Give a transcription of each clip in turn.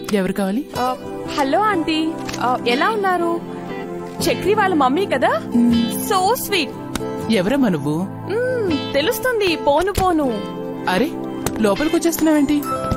ఎవరు కావాలి ఆ, హలో ఆంటీ ఆ, ఎలా ఉన్నారు చక్రి వాళ్ళ మమ్మీ కదా సో స్వీట్ ఎవరమ్మా నువ్వు మ్మ్, తెలుస్తుంది పోను పోను అరే లోపలికి వచ్చేస్తున్నావేంటి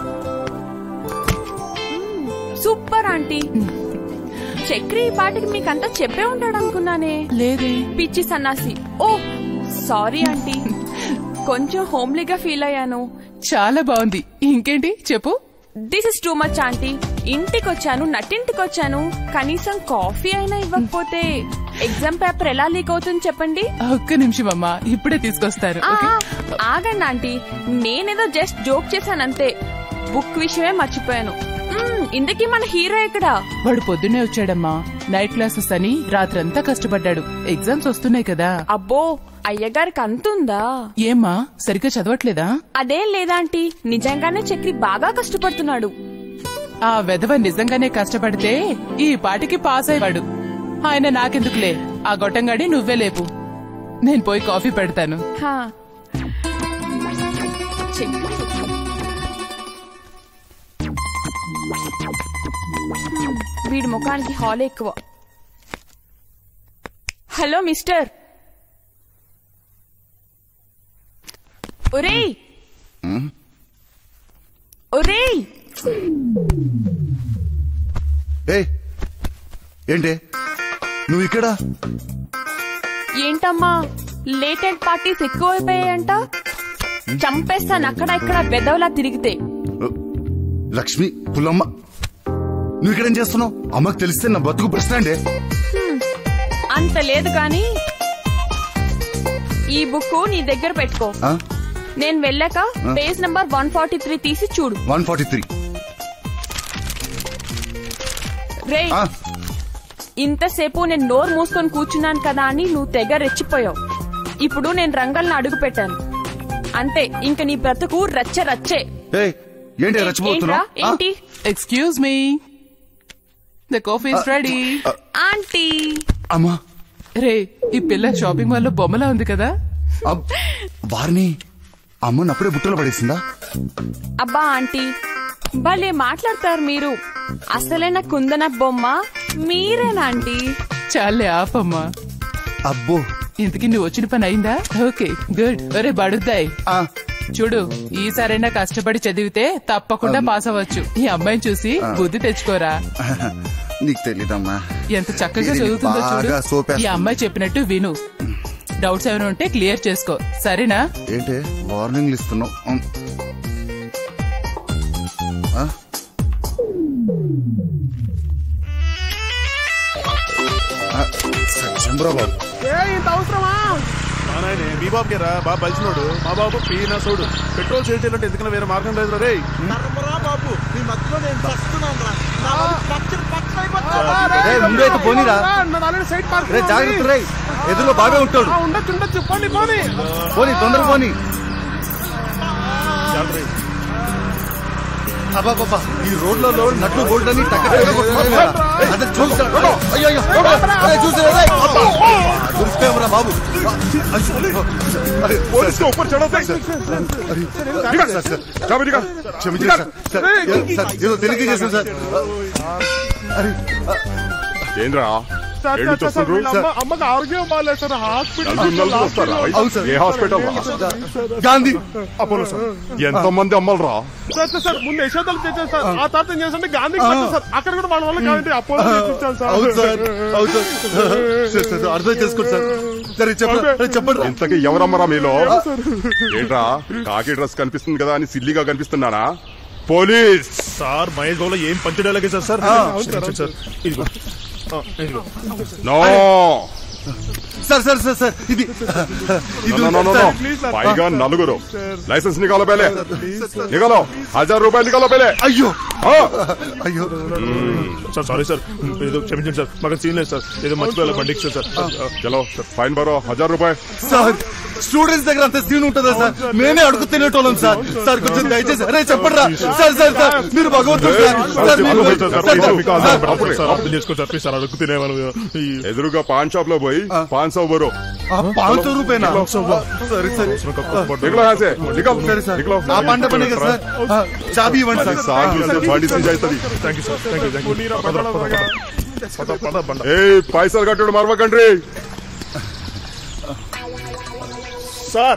సూపర్ ఆంటీ చక్రి ఈ పాటికి మీకంతా చెప్పే ఉంటాడు అనుకున్నానే లేదే పిచ్చి సన్నాసి ఓ సారీ ఆంటీ కొంచెం హోమ్లీగా ఫీల్ అయ్యాను చాలా బాగుంది ఇంకేంటి చెప్పు this is too much aunty ఇంటికి వచ్చాను నట్టింటికి వచ్చాను కనీసం కాఫీ అయినా ఇవ్వకపోతే ఎగ్జామ్ పేపర్ ఎలా లీక్ అవుతుంది చెప్పండి ఒక్క నిమిషం అమ్మా ఇప్పుడే తీసుకొస్తారు ఆ, ఓకే? ఆగండి ఆంటీ నేనేదో జస్ట్ జోక్ చేశానంతే బుక్ విషయమే మర్చిపోయాను మ్మ్, ఇంతకీ మన హీరో ఎక్కడ వాడు పొద్దున్నే వచ్చాడమ్మా నైట్ క్లాసెస్ అని రాత్రంతా కష్టపడ్డాడు ఎగ్జామ్స్ వస్తున్నాయి కదా అబ్బో అయ్యగారికి అంతుందా ఏమ్మా సరిగ్గా చదవట్లేదా అదేం లేదాంటీ నిజంగానే చక్రి బాగా కష్టపడుతున్నాడు ఆ వెధవ నిజంగానే కష్టపడితే ఈ పాటికి పాస్ అయ్యాడు ఆయన నాకెందుకులే ఆ గొట్టంగాడి నువ్వే లేపు నేను పోయి కాఫీ పెడతాను హా. చక్రి హ్మ్, వీడి ముఖానికి హాల్ ఎక్కువ హలో మిస్టర్ ఒరేయ్ ఒరేయ్ ఏ ఏంటి నువ్వు ఇక్కడ ఏంటమ్మా లేట్ నైట్ పార్టీస్ ఎక్కువైపోయాయంట చంపేస్తాను అక్కడ ఇక్కడ బెదవలా తిరిగితే లక్ష్మి పుల్లమ్మ నువ్వు ఇక్కడేం చేస్తున్నావు అమ్మకి తెలిస్తే నా బతుకు ప్రశ్నండే అంత లేదు కానీ ఈ బుక్ నీ దగ్గర పెట్టుకో నేను వెళ్ళాక page number one forty three తీసి చూడు వన్ ఫార్టీ త్రీ రే ఇంతసేపు నేను నోరు మూసుకొని కూర్చున్నాను కదా అని నువ్వు తెగ రెచ్చిపోయావు ఇప్పుడు నేను రంగల్ని అడుగు పెట్టాను అంతే ఇంక నీ బ్రతుకు రచ్చ రచ్చే ఏ ఏంటి ఏ- రచ్చిపోతున్నావు ఏంట్రా? ఏంటి excuse me the coffee is ready aunty అమ్మా రే ఈ పిల్ల షాపింగ్ మాల్ లో బొమ్మలా ఉంది కదా అబ్- వారిని అమ్మని అప్పుడే బుట్టలో పడేసిందా అబ్బా ఆంటీ భలే మాట్లాడతారు మీరు అసలైన కుందన బొమ్మ మీరేనా ఆంటీ చాలే ఆపమ్మా అబ్బో ఇంతకి నువ్వు వచ్చిన పని అయిందా ఓకే గుడ్ ఒరే బడుద్దాయి చూడు ఈసారైనా కష్టపడి చదివితే తప్పకుండా పాస్ అవ్వచ్చు ఈ అమ్మాయిని చూసి బుద్ధి తెచ్చుకోరా నీకు తెలీదమ్మా ఎంత చక్కగా ఇది చదువుతుందో బాగా చూడు సోపేస్తుంది. ఈ అమ్మాయి చెప్పినట్టు విను డౌట్స్ ఏమైనా ఉంటే క్లియర్ చేసుకో సరేనా ఏంటి వార్నింగ్లు ఇస్తున్నావు ఉమ్. ఆ? ఆ, సత్యంబ్రా బాబు ఏ ఇంత అవసరమా నాయనే మీ బాబుకే రా బాబు బలిసినోడు మా బాబు పీనసోడు పెట్రోల్ చేయాలంటే ఎందుకన్నా వేరే మార్గం లేదు రే బాబు మీ మధ్యలో నేను రేయ్, ముందు అయితే పోనీరా. రే జాగ్రత్త రే ఎదురులో బాగా ఉంటాడు ఉండొచ్చు ఉండొచ్చు పోనీ పోనీ పోనీ తొందర పోనీ అబ్బాబ్బా ఈ రోడ్లలో నట్లు బోల్ట్ అని టక్కన చూస్తాడు అయ్యో అయ్యో అరే, చూసారా రే? అబ్బా! దొరికిపోయామురా బాబు పోలీసులు ऊपर चढ़ो देख క్షమించండి సార్ సార్ ఏ- సార్ ఏదో తెలియక చేశాను సార్ అరే ఏంద్రా సార్ ఏడు సార్ సార్ చూస్తుండ్రు? వీళ్ళ అమ్మ- అమ్మకి ఆరోగ్యం బాగాలేదు సార్ హాస్పిటల్ నలుగురు నలుగురు వస్తారా? అవును సార్. ఏ హాస్పిటల్ రా? గాంధీ అపోలో సార్ ఎంత మంది అమ్మలరా సార్ సార్, సార్ ముందు యశోదలు చేశారు సార్ ఆ తర్వాత ఏం చేశారంటే గాంధీకి పట్టారు సార్ అక్కడ కూడా వాళ్ళ వల్ల కాదండి అపోలో చేయించాను సార్ అవును సార్ అవును సార్ సార్, సార్, అర్థం చేసుకోండి సార్ సరే చెప్పండి అరే, చెప్పండి రా. ఇంతకీ ఎవరమ్మరా మీలో ఏంట్రా కాకి డ్రెస్ కనిపిస్తుంది కదా అని సిల్లిగా కనిపిస్తున్నానా పోలీస్ సార్ మహేష్ బాబులో ఏం పంచడేలాగే సార్ సార్ క్షమించండి సార్ ఇదిగో ఆ, ఇదిగో no sir sir sir sir ఇది ఇది no, no, no, no. Sir. పైగా నలుగురు లైసెన్స్ నికాలో పేలే నికాలో హజార్ రూపాయలు నికాలో పేలే అయ్యో ఆ. అయ్యో సార్ సారీ సార్ ఏదో క్షమించండి సార్ మాకు సీన్ లేదు సార్ ఏదో మర్చిపోయాలి బండికి సార్ చలో ఫైన్ బరో హజార్ రూపాయలు సార్ స్టూడెంట్స్ దగ్గర అంత సీన్ ఉంటుందా సార్ మేమే అడుగు తినేటోళ్ళం సార్ సార్ కొంచెం దయచేసి అరే చెప్పండి రా సార్ సార్ సార్ మీరు భగవంతుడు సార్ సార్ మీరు- సార్, సార్, ఎదురుగా పాన్ షాప్ లో పోయి పాన్ సౌ బరో ఆ పాంచ్ రూపాయనా సరే సరే నికలో హాసే నికల్ సరే సార్ నికలో ఆ పంట పండుగ సార్ ఆ, చాబీ ఇవ్వండి సార్ సాగు से बाड़ी से जाइतది ఏ పైసలు కట్టడు మరవకండ్రి సార్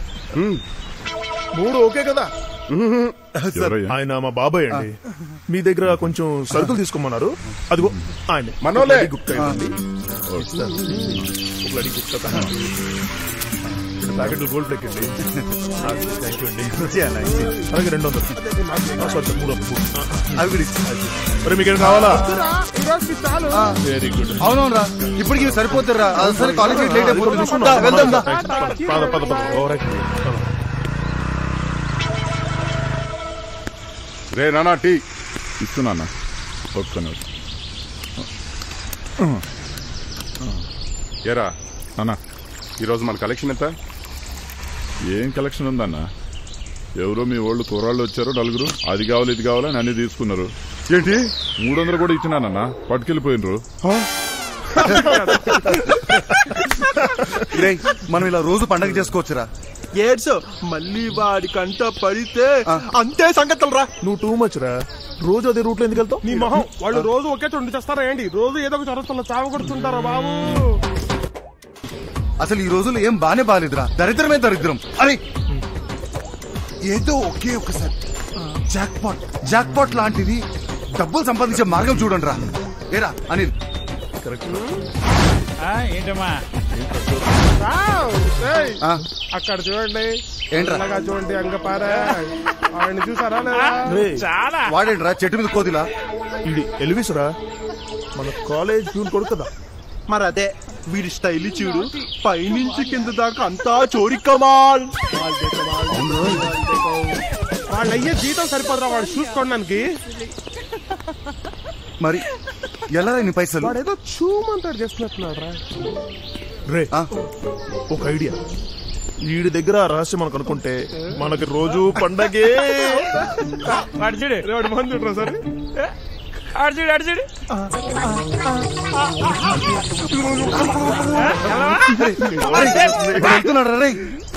మూడు ఓకే కదా ఆయన మా బాబాయ్ అండి మీ దగ్గర కొంచెం సరుకులు తీసుకోమన్నారు అదిగో ఆయన మనోలే. గుప్తా ఇవ్వండి. సార్, ఒక లడి గుప్తా రెండు ప్యాకెట్లు గోల్డ్ ప్లేక్ అండి థ్యాంక్ యూ అండి అలాగే రెండు వందలు ఆ, సారీ సార్, మూడు వందలు ఆ, అవి కూడా ఇచ్చి. మరి మీకేం కావాలా వెరీ గుడ్ అవునవును రా ఇప్పటికి సరిపోతారా అసలు కాలేజ్ లేట్ అయిపోతుంది దా, వెళ్దాం దా. పద పద పద ఓవర్ రే నానా టీ ఇస్తున్నా ఒక్క నిమిషం ఏరా అన్న ఈరోజు మన కలెక్షన్ ఎంత ఏం కలెక్షన్ ఉందన్న ఎవరో మీ వాళ్ళు కుర్రాళ్ళు వచ్చారు నలుగురు అది కావాలి ఇది కావాలి అని అన్ని తీసుకున్నారు ఏంటి మూడు వందలు కూడా ఇచ్చినానన్న పట్టుకెళ్ళిపోయినరు రేయ్, మనం ఇలా రోజు పండగ చేసుకోవచ్చురా ఏడ్సో మళ్ళీ వాడి కంట పడితే అంతే సంగతులు రా నువ్వు టూ మచ్ రా రోజు అదే రూట్ లో ఎందుకు వెళ్తావు నీ మొహం వాళ్ళు రోజు ఒకే చోటు చేస్తారా ఏంటి రోజు ఏదో ఒక చొరస్తున్న చావ కొడుతుంటారా బాబు అసలు ఈ రోజులు ఏం బానే బాలేదురా దరిద్రమే దరిద్రం అరే ఏదో ఒకే ఒకసారి జాక్ పాట్ జాక్ పాట్ లాంటిది డబ్బులు సంపాదించే మార్గం చూడండి రా ఏరా అనిల్ ఏంటమ్మా ఆ, అక్కడ చూడండి ఏంట్రా? అలాగా చూడండి అంగపార ఆయన చూసారా లేదా రేయ్, చాలా వాడేంట్రా చెట్టు మీద కోదిలా ఇది ఎలివిస్ రా మన కాలేజ్ ప్యూన్ కొడుకు కదా మరి అదే వీడి స్టైల్ చూడు పైనుంచి కింద దాకా అంతా చోరీ కమాల్ వాళ్ళు అయ్యే జీతం సరిపోదురా వాడు చూసుకోవడానికి మరి ఎలా నీ పైసలు వాడు ఏదో చూమంతాడు చేస్తున్నట్టున్నాడు రా రే ఆ, ఒక ఐడియా వీడి దగ్గర ఆ రహస్యం మనకు అనుకుంటే మనకి రోజు పండగే వాడు చూడు వాడు మంది ఉంటారా సరే ఆడు చూడు ఆడు చూడు అరే, ఇప్పుడు వెళ్తున్నాడు రే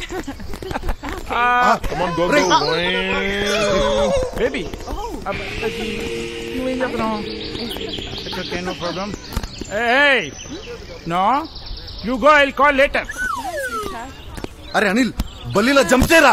Come on, go, go. రేయ్. బేబీ నువ్వేం చెప్తున్నావు ఓకే నో ప్రాబ్లం ఏయ్ no you go I'll call later అరే అనిల్ బల్లిలా జంప్తేరా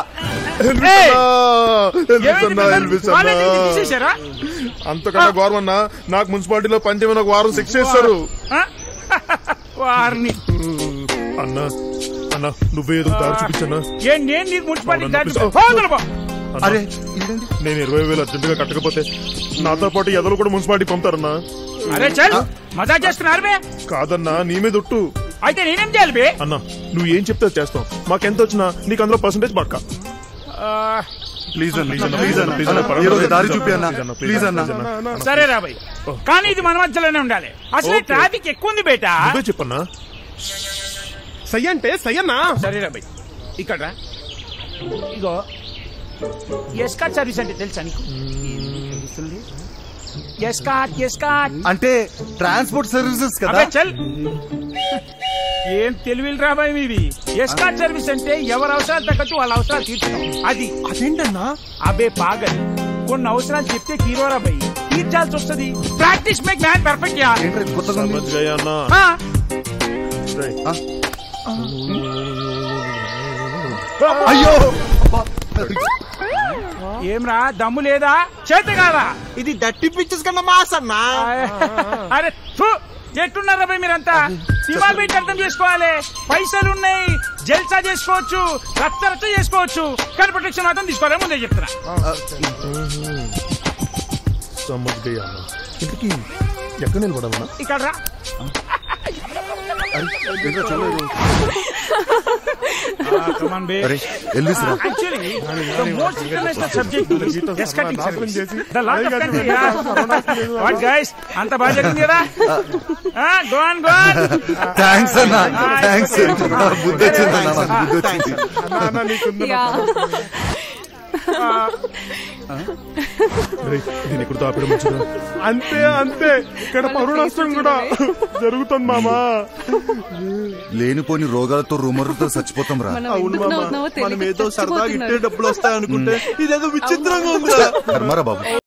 తీసేశారా అంతకన్నా గవర్నమెంట్ నాకు మున్సిపాలిటీలో పనిచేయమని ఒక వారం శిక్ష చేస్తారు వారిని అన్న అన్న నువ్వే ఏదో దారి చూపించన్నా ఏ నేను నీకు మున్సిపాలిటీ అవునా, దాటి please. పోదులు పో. అన్న, అరే ఇదేంటి? నేను ఇరవై వేలు అర్జెంట్ గా కట్టకపోతే నాతో పాటు ఎదలు కూడా మున్సిపాలిటీ పంపుతారన్నా అరే చల్ మజా చేస్తున్నారు బే కాదన్నా నీ మీద ఒట్టు అయితే నేనేం చేయాలి బే అన్న నువ్వు ఏం చెప్తే అది చేస్తాం మాకెంత వచ్చినా నీకు అందులో పర్సంటేజ్ పక్క ప్లీజ్ అన్న Please అన్న, ప్లీజ్ అన్న please అన్న, అన్న, ఈ రోజు దారి చూపి అన్న Please అన్న, ప్లీజ్ అన్న please అన్న. సరే రాబాయ్ కానీ ఇది మన మధ్యలోనే ఉండాలి అసలు Okay. ట్రాఫిక్ ఎక్కువ ఉంది బేటా నువ్వే చెప్పన్నా సై అంటే సై అన్నా సరే రాబాయ్ ఇక్కడ రా. ఇగో ఎస్కాట్ సర్వీస్ అంటే తెలుసా నీకు తెలుస్తుంది ఎస్కాట్ ఎస్కాట్ అంటే ట్రాన్స్పోర్ట్ సర్వీసెస్ కదా అబ్బే చల్ ఏం తెలివిలు రాబాయ్ మీది ఎస్కాట్ సర్వీస్ అంటే ఎవరి అవసరాలు తగ్గట్టు వాళ్ళ అవసరాలు తీర్చడం అది అదేంటన్నా అబే పాగల్ కొన్ని అవసరాలు చెప్తే హీరో రాబాయ్ తీర్చాల్సి వస్తుంది ప్రాక్టీస్ మేక్ మ్యాన్ పర్ఫెక్ట్ యా ఏంట్రా ఇది కొత్తగా ఉంది? సమజ్ గయా అన్నా ఆ, రేయ్, ఆ? అయ్యో ఏమ్రా దమ్ము లేదా చేత కాదా ఇది డట్టి పిక్చర్స్ కన్నా మాస్ అన్నా అరే ఫు ఎట్టున్నారా భయ్ మీరంతా సినిమాలు పెట్టి అర్థం చేసుకోవాలి పైసలు ఉన్నాయి జల్సా చేసుకోవచ్చు రచ్చ రచ్చ చేసుకోవచ్చు కానీ ప్రొటెక్షన్ మాత్రం తీసుకోవాలి ముందే చెప్తున్నా సమజ్ గయా అన్నా ఇంతకీ ఎక్కడ నిలబడాలన్నా ఇక్కడ రా ఏంట్రా చల్లలేదు come on, babe. అరే ఎల్విస్రా Actually, the most international subject is escorting service. The lot of country, yeah. What guys? అంత బాగా జరిగింది కదా go on go on thanks అన్న థ్యాంక్స్ బుద్ధి వచ్చింది అన్న నాకు బుద్ధి వచ్చింది నేను ఇక్కడ తాపడం మంచిదా అంతే అంతే ఇక్కడ పరుణాస్త్రం కూడా జరుగుతుంది మామా లేనిపోని రోగాలతో రుమరుతో చచ్చిపోతాం రా అవును మామా మనం ఏదో సరదాగా ఇట్టే డబ్బులు వస్తాయి అనుకుంటే ఇదేదో విచిత్రంగా ఉందిరా ధర్మారా బాబు